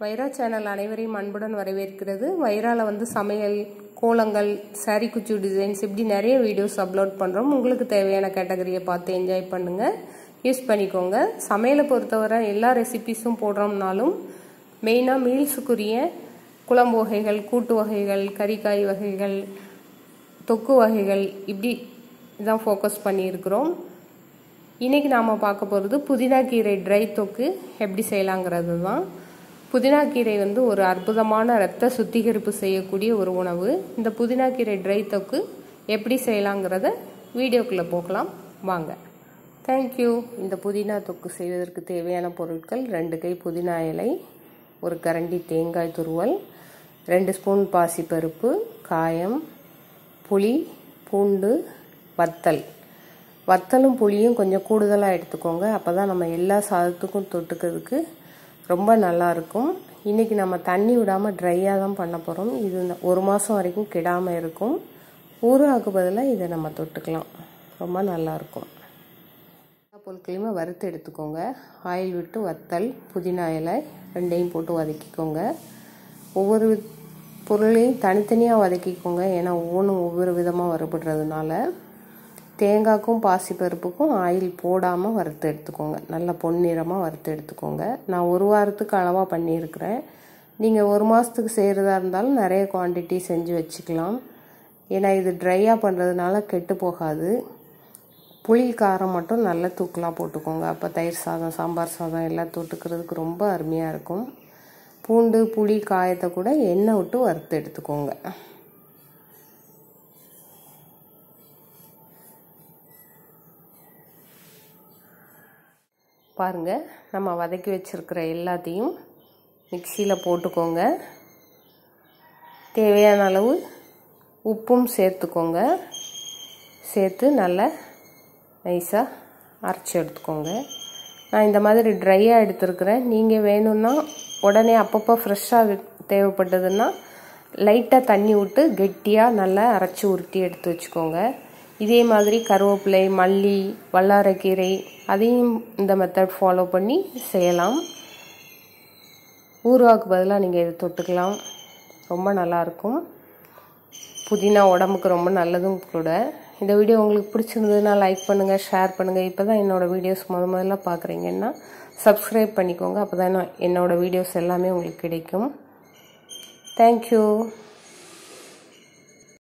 வைரா channel அனைவரையும் அன்புடன் வரவேற்கிறது வைரால வந்து சமையல் கோலங்கள் சாரி குச்சி டிசைன்ஸ் இப்படி நிறைய வீடியோஸ் அப்லோட் பண்ணுறோம் உங்களுக்கு தேவையான கேட்டகரியை பார்த்து என்ஜாய் பண்ணுங்கள் யூஸ் பண்ணிக்கோங்க சமையலை பொறுத்தவரை எல்லா ரெசிபிஸும் போடுறோம்னாலும் மெயினாக மீல்ஸுக்குரிய குழம்பு வகைகள் கூட்டு வகைகள் கறிக்காய் வகைகள் தொக்கு வகைகள் இப்படி தான் ஃபோக்கஸ் பண்ணியிருக்கிறோம் இன்றைக்கி நாம் பார்க்க போகிறது புதினா கீரை ட்ரை தொக்கு எப்படி செய்யலாங்கிறது தான் புதினா கீரை வந்து ஒரு அற்புதமான இரத்த சுத்திகரிப்பு செய்யக்கூடிய ஒரு உணவு இந்த புதினா கீரை ட்ரை தொக்கு எப்படி செய்யலாங்கிறத வீடியோக்குள்ளே போகலாம் வாங்க தேங்க்யூ இந்த புதினா தொக்கு செய்வதற்கு தேவையான பொருட்கள் ரெண்டு கை புதினா இலை ஒரு கரண்டி தேங்காய் துருவல் ரெண்டு ஸ்பூன் பாசிப்பருப்பு காயம் புளி பூண்டு வத்தல் வத்தலும் புளியும் கொஞ்சம் கூடுதலாக எடுத்துக்கோங்க அப்போ தான் நம்ம எல்லா சாதத்துக்கும் தொட்டுக்கிறதுக்கு ரொம்ப நல்லாயிருக்கும் இன்றைக்கி நம்ம தண்ணி விடாமல் ட்ரையாக தான் பண்ண போகிறோம் இது ஒரு மாதம் வரைக்கும் கெடாமல் இருக்கும் ஊறுகாக்கு பதிலாக இதை நம்ம தொட்டுக்கலாம் ரொம்ப நல்லாயிருக்கும் எல்லா பொருட்களையுமே வறுத்து எடுத்துக்கோங்க ஆயில் விட்டு வத்தல் புதினா இலை ரெண்டையும் போட்டு வதக்கிக்கோங்க ஒவ்வொரு பொருளையும் தனித்தனியாக வதக்கிக்கோங்க ஏன்னா ஒவ்வொன்றும் ஒவ்வொரு விதமாக வறுபடுறதுனால தேங்காய்க்கும் பாசிப்பருப்புக்கும் ஆயில் போடாமல் வறுத்து எடுத்துக்கோங்க நல்லா பொன்னிறமாக வறுத்து எடுத்துக்கோங்க நான் ஒரு வாரத்துக்கு அளவாக பண்ணியிருக்கிறேன் நீங்கள் ஒரு மாதத்துக்கு செய்கிறதா இருந்தாலும் நிறைய குவான்டிட்டி செஞ்சு வச்சுக்கலாம் ஏன்னா இது ட்ரையாக பண்ணுறதுனால கெட்டு போகாது புளி காரம் மட்டும் நல்ல தூக்கலாக போட்டுக்கோங்க அப்போ தயிர் சாதம் சாம்பார் சாதம் எல்லாம் தொட்டுக்கிறதுக்கு ரொம்ப அருமையாக இருக்கும் பூண்டு புளி காயத்தை கூட எண்ணெய் விட்டு வறுத்து எடுத்துக்கோங்க பாருங்கள் நம்ம வதக்கி வச்சுருக்கிற எல்லாத்தையும் மிக்சியில் போட்டுக்கோங்க தேவையான அளவு உப்பும் சேர்த்துக்கோங்க சேர்த்து நல்லா நைஸாக அரைச்சி எடுத்துக்கோங்க நான் இந்த மாதிரி ட்ரையாக எடுத்துருக்கிறேன் நீங்கள் வேணும்னா உடனே அப்பப்போ ஃப்ரெஷ்ஷாக தேவைப்பட்டதுன்னா லைட்டாக தண்ணி விட்டு கெட்டியாக நல்லா அரைச்சி உருட்டி எடுத்து வச்சுக்கோங்க இதே மாதிரி கருவேப்பிலை மல்லி வல்லாரைக்கீரை அதையும் இந்த மெத்தட் ஃபாலோ பண்ணி செய்யலாம் ஊறுகாக்கு பதிலாக நீங்கள் இதை தொட்டுக்கலாம் ரொம்ப நல்லாயிருக்கும் புதினா உடம்புக்கு ரொம்ப நல்லதும் கூட இந்த வீடியோ உங்களுக்கு பிடிச்சிருந்ததுன்னா லைக் பண்ணுங்கள் ஷேர் பண்ணுங்கள் இப்போ தான் என்னோடய வீடியோஸ் முத முதல்ல பார்க்குறீங்கன்னா சப்ஸ்கிரைப் பண்ணிக்கோங்க அப்போ தான் என்னோடய வீடியோஸ் எல்லாமே உங்களுக்கு கிடைக்கும் தேங்க்யூ